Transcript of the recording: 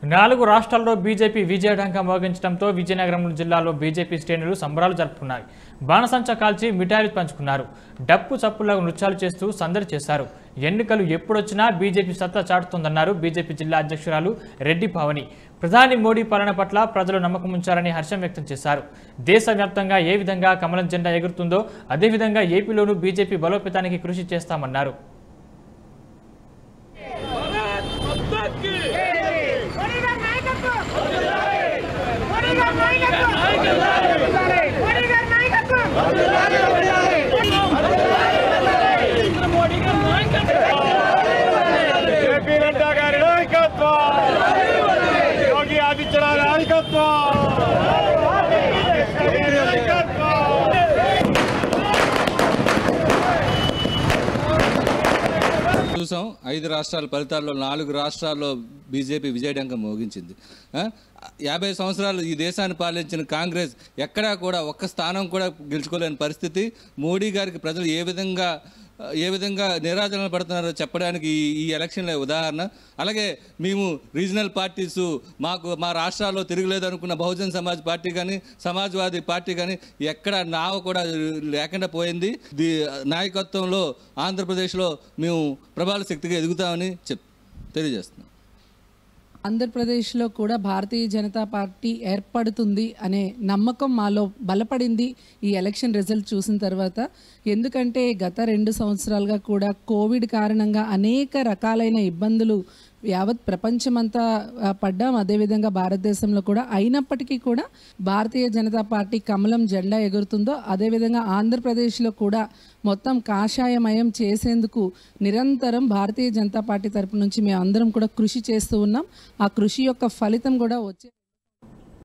నాలుగు రాష్ట్రాల్లో బీజేపీ విజయఢంకా మోగించడంతో విజయనగరం జిల్లాలో బీజేపీ శ్రేణులు సంబరాలు జరుపుకున్నాయి బాణసంచ కాల్చి మిఠాయిలు పంచుకున్నారు డప్పు చప్పుల నృత్యాలు చేస్తూ సందడి చేశారు ఎన్నికలు ఎప్పుడొచ్చినా బీజేపీ సత్తా చాటుతోందన్నారు బీజేపీ జిల్లా అధ్యక్షురాలు రెడ్డి పావని ప్రధాని మోడీ పాలన పట్ల ప్రజలు నమ్మకం ఉంచారని హర్షం వ్యక్తం చేశారు దేశవ్యాప్తంగా ఏ విధంగా కమలం జెండా ఎగురుతుందో అదేవిధంగా ఏపీలోనూ బీజేపీ బలోపేతానికి కృషి చేస్తామన్నారు మోడీగారి నాయకత్వం మోడీగారి నాయకత్వం మోడీగారి నాయకత్వం జేపీ నడ్డా గారి నాయకత్వం యోగి ఆదిత్యనాథ్ నాయకత్వం నాయకత్వం చూసాం ఐదు రాష్ట్రాల ఫలితాల్లో నాలుగు రాష్ట్రాల్లో బీజేపీ విజయడంకం మోగించింది ఆ? యాభై సంవత్సరాలు ఈ దేశాన్ని పాలించిన కాంగ్రెస్ ఎక్కడా కూడా ఒక్క స్థానం కూడా గెలుచుకోలేని పరిస్థితి మోడీ గారికి ప్రజలు ఏ విధంగా ఏ విధంగా నిరాదరణ పడుతున్నారో చెప్పడానికి ఈ- ఈ ఎలక్షన్ల ఉదాహరణ అలాగే మేము రీజనల్ పార్టీస్ మాకు మా రాష్ట్రాల్లో తిరగలేదు అనుకున్న బహుజన్ సమాజ్ పార్టీ కానీ సమాజ్వాదీ పార్టీ కానీ ఎక్కడ నావ కూడా లేకుండా పోయింది ది నాయకత్వంలో ఆంధ్రప్రదేశ్లో మేము ప్రబల శక్తిగా ఎదుగుతామని చెప్ తెలియజేస్తున్నాం ఆంధ్రప్రదేశ్లో కూడా భారతీయ జనతా పార్టీ ఏర్పడుతుంది అనే నమ్మకం మాలో బలపడింది ఈ ఎలక్షన్ రిజల్ట్ చూసిన తర్వాత ఎందుకంటే గత రెండు సంవత్సరాలుగా కూడా కోవిడ్ కారణంగా అనేక రకాలైన ఇబ్బందులు యావత్ ప్రపంచమంతా ఆ, పడ్డాం అదేవిధంగా భారతదేశంలో కూడా అయినప్పటికీ కూడా భారతీయ జనతా పార్టీ కమలం జెండా ఎగురుతుందో అదేవిధంగా ఆంధ్రప్రదేశ్లో కూడా మొత్తం కాషాయమయం చేసేందుకు నిరంతరం భారతీయ జనతా పార్టీ తరపు నుంచి మేము అందరం కూడా కృషి చేస్తూ ఉన్నాం ఆ కృషి యొక్క ఫలితం కూడా వచ్చే